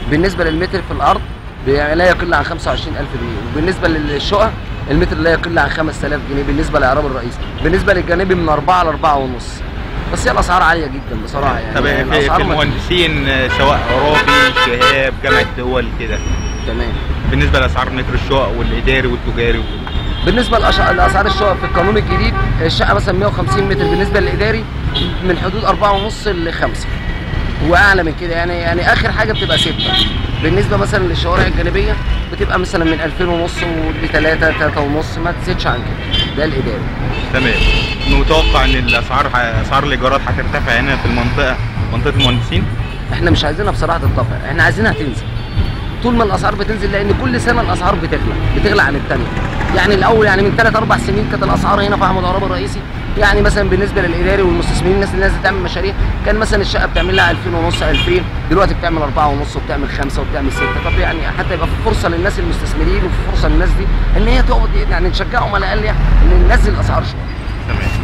بالنسبه للمتر في الارض بي- لا يقل عن 25000 جنيه وبالنسبه للشقق المتر لا يقل عن 5000 جنيه بالنسبه للاعراب الرئيسي بالنسبه للجانبي من 4 ل 4 ونص بس هي الاسعار عاليه جدا بصراحه يعني طب يعني في, في الأسعار ما- المهندسين آه، سواء عرابي شهاب جامعه دول كده تمام بالنسبه لاسعار متر الشقق والاداري والتجاري وكده. بالنسبه لأش- لاسعار الشقق في القانون الجديد الشقه مثلا 150 متر بالنسبه للاداري من حدود 4.5 ل 5 واعلى من كده يعني يعني اخر حاجه بتبقى 6 بالنسبه مثلا للشوارع الجانبيه بتبقى مثلا من 2000 ونص ل 3 3 ونص ما تزيدش عن كده ده الاداري تمام متوقع ان الاسعار ح- اسعار الايجارات هترتفع هنا في المنطقه منطقه المهندسين احنا مش عايزينها بصراحه ترتفع احنا عايزينها تنزل طول ما الاسعار بتنزل لان كل سنه الاسعار بتغلى بتغلى عن الثانيه يعني الاول يعني من ثلاث اربع سنين كانت الاسعار هنا في احمد عرابي الرئيسي يعني مثلا بالنسبه للاداري والمستثمرين الناس اللي نازله تعمل مشاريع كان مثلا الشقه بتعمل لها 2000 ونص 2000 دلوقتي بتعمل 4 ونص وبتعمل 5 وبتعمل 6 طب يعني حتى يبقى في فرصه للناس المستثمرين وفي فرصه للناس دي ان هي تقعد يعني نشجعهم على الاقل يعني ان ننزل الاسعار شويه تمام